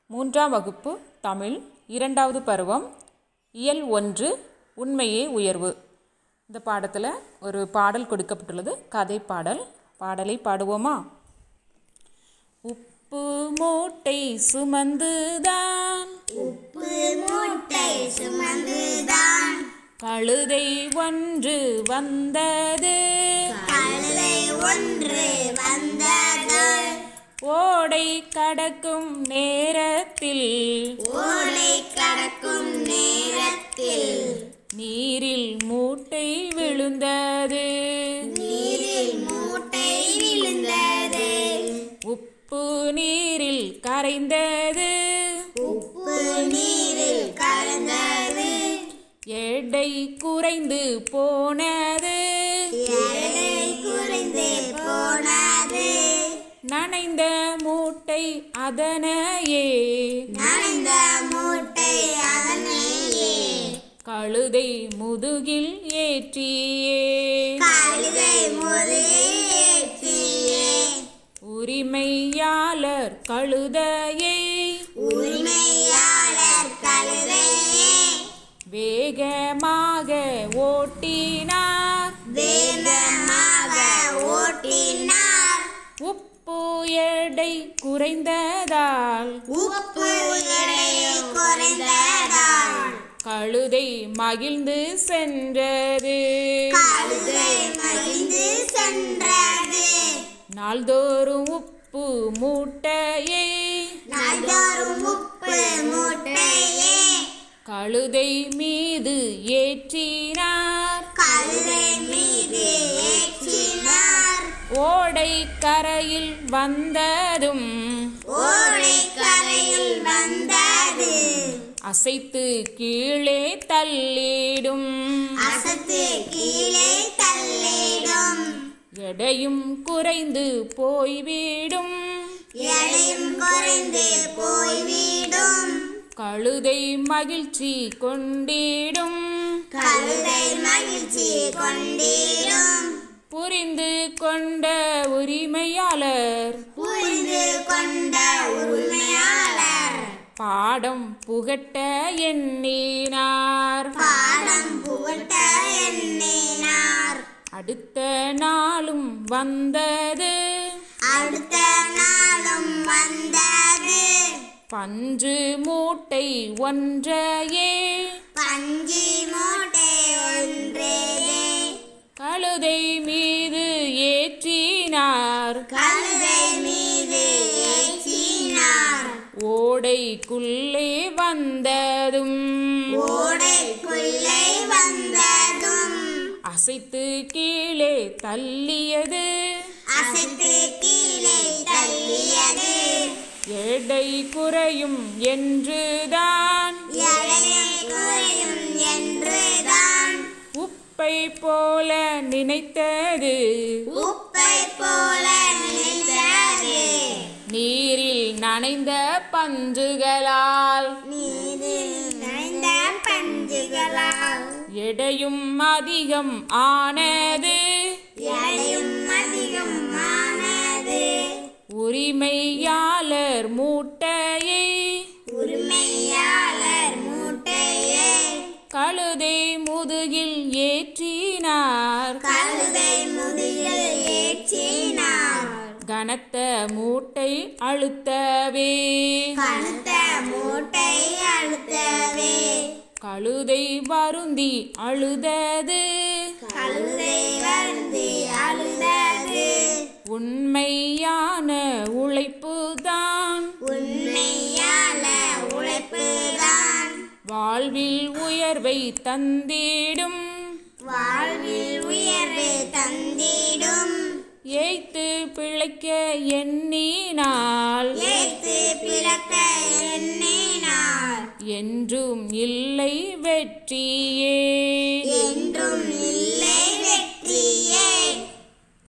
மூன்றாம் வகுப்பு தமிழ் இரண்டாவது பருவம் இயல் ஒன்று உண்மையே உயர்வு இந்த பாடத்தில் ஒரு பாடல் கொடுக்கப்பட்டுள்ளது கதை பாடல் பாடலை பாடுவோமா உப்பு மூட்டை சுமந்துதான் உப்பு மூட்டை சுமந்துதான் கழுதை ஒன்று வந்தது கழுதை ஒன்று வந்தது ஓடை கடக்கும் நேரத்தில் ஓடை கடக்கும் நேரத்தில் நீரில் மூட்டை விழுந்தது நீரில் மூட்டை விழுந்தது உப்பு நீரில் கரைந்தது உப்பு நீரில் கலந்தது எடை குறைந்து போனது எடை குறைந்து போனது நனைந்த மூட்டை அதனையே நனைந்த மூட்டை அதனையே கழுதை முதுகில் ஏற்றியே கழுதை முதலேற்றியே உரிமையாளர் கழுதையை உரிமையாளர் கழுதையே வேகமாக ஓட்டினார் வேகமாக ஓட்டினார் உப்பு எடை குறைந்ததால் உப்பு எடை குறைந்ததால் கழுதை மகிழ்ந்து சென்றது கழுதை மகிழ்ந்து சென்றது நாள்தோறும் உப்பு மூட்டையை நாள்தோறும் உப்பு மூட்டையே கழுதை மீது ஏற்றினார் கழுதை மீது ஏற்றினார் ஓடை கரையில் வந்ததும் ஓடை கரையில் வந்தது அசைத்து கீழே தள்ளிடும் அசத்து கீழே தள்ளிடும் எடையும் குறைந்து போய்விடும் எடையும் குறைந்து போய்விடும் கழுதை மகிழ்ச்சி கொண்டிடும் கழுதை மகிழ்ச்சி கொண்டிடும் புரிந்து கொண்ட உரிமையாளர் புரிந்து கொண்ட உரிமையாளர் பாடம் புகட்ட எண்ணினார் பாடம் புகட்ட எண்ணினார் அடுத்த நாளும் வந்தது அடுத்த நாளும் வந்தது பஞ்சு மூட்டை ஒன்றையே பஞ்சு மூட்டை ஒன்றேயே கழுதை மீது ஏற்றினார் கழுதை மீது ஏற்றினார் ஓடைக்குள்ளே வந்ததும் ஓடைக்குள்ளே வந்ததும் அசைத்து கீழே தள்ளியது அசைத்து கீழே தள்ளியது எடை குறையும் என்றுதான் எடையை குறையும் என்றுதான் உப்பை போல நினைத்தது உப்பை போல நினைத்தது நீரில் நனைந்த பஞ்சுகளால் நீரில் நனைந்த பஞ்சுகளால் எடையும் அதிகம் ஆனது எடையும் அதிகமானது உரிமையாளர் மூட்டையை உரிமையாளர் மூட்டையை கழுதை முதுகில் ஏற்றினார் கழுதை முதுகில் ஏற்றினார் கனத்த மூட்டை அழுத்தவே கனத்த மூட்டை அழுத்தவே கழுதை வருந்தி அழுதது கழுதை வந்து அழுதது உண்மையான உழைப்புதான் உண்மையான உழைப்புதான் வாழ்வில் உயர்வை தந்திடும் வாழ்வில் உயர்வு தந்திடும் ஏய்த்து பிழைக்க எண்ணினால் ஏத்து பிறக்க எண்ணினார் என்றும் இல்லை வெற்றியே